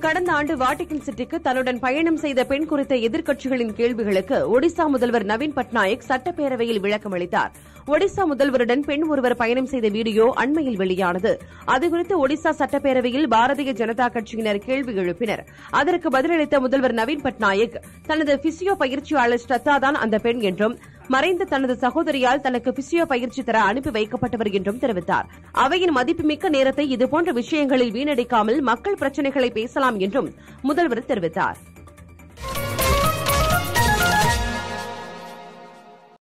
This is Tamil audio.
கடந்த ஆண்டு வாட்டிகன் சிட்டிக்கு தன்னுடன் பயணம் செய்த பெண் குறித்த எதிர்க்கட்சிகளின் கேள்விகளுக்கு ஒடிசா முதல்வர் நவீன் பட்நாயக் சட்டப்பேரவையில் விளக்கம் அளித்தார் ஒடிசா முதல்வருடன் பெண் ஒருவர் பயணம் செய்த வீடியோ அண்மையில் வெளியானது அதுகுறித்து ஒடிசா சட்டப்பேரவையில் பாரதிய ஜனதா கட்சியினர் கேள்வி எழுப்பினர் அதற்கு பதிலளித்த முதல்வர் நவீன் பட்நாயக் தனது பிசியோ பயிற்சியாளர் ஸ்ரத்தா தான் அந்த பெண் என்றும் மறைந்த தனது சகோதரியால் தனக்கு பிசியோ பயிற்சி தர அனுப்பி வைக்கப்பட்டவர் என்றும் தெரிவித்தார் அவையின் மதிப்புமிக்க நேரத்தை இதுபோன்ற விஷயங்களில் வீணடிக்காமல் மக்கள் பிரச்சினைகளை பேசலாம் என்றும் முதல்வர் தெரிவித்தார்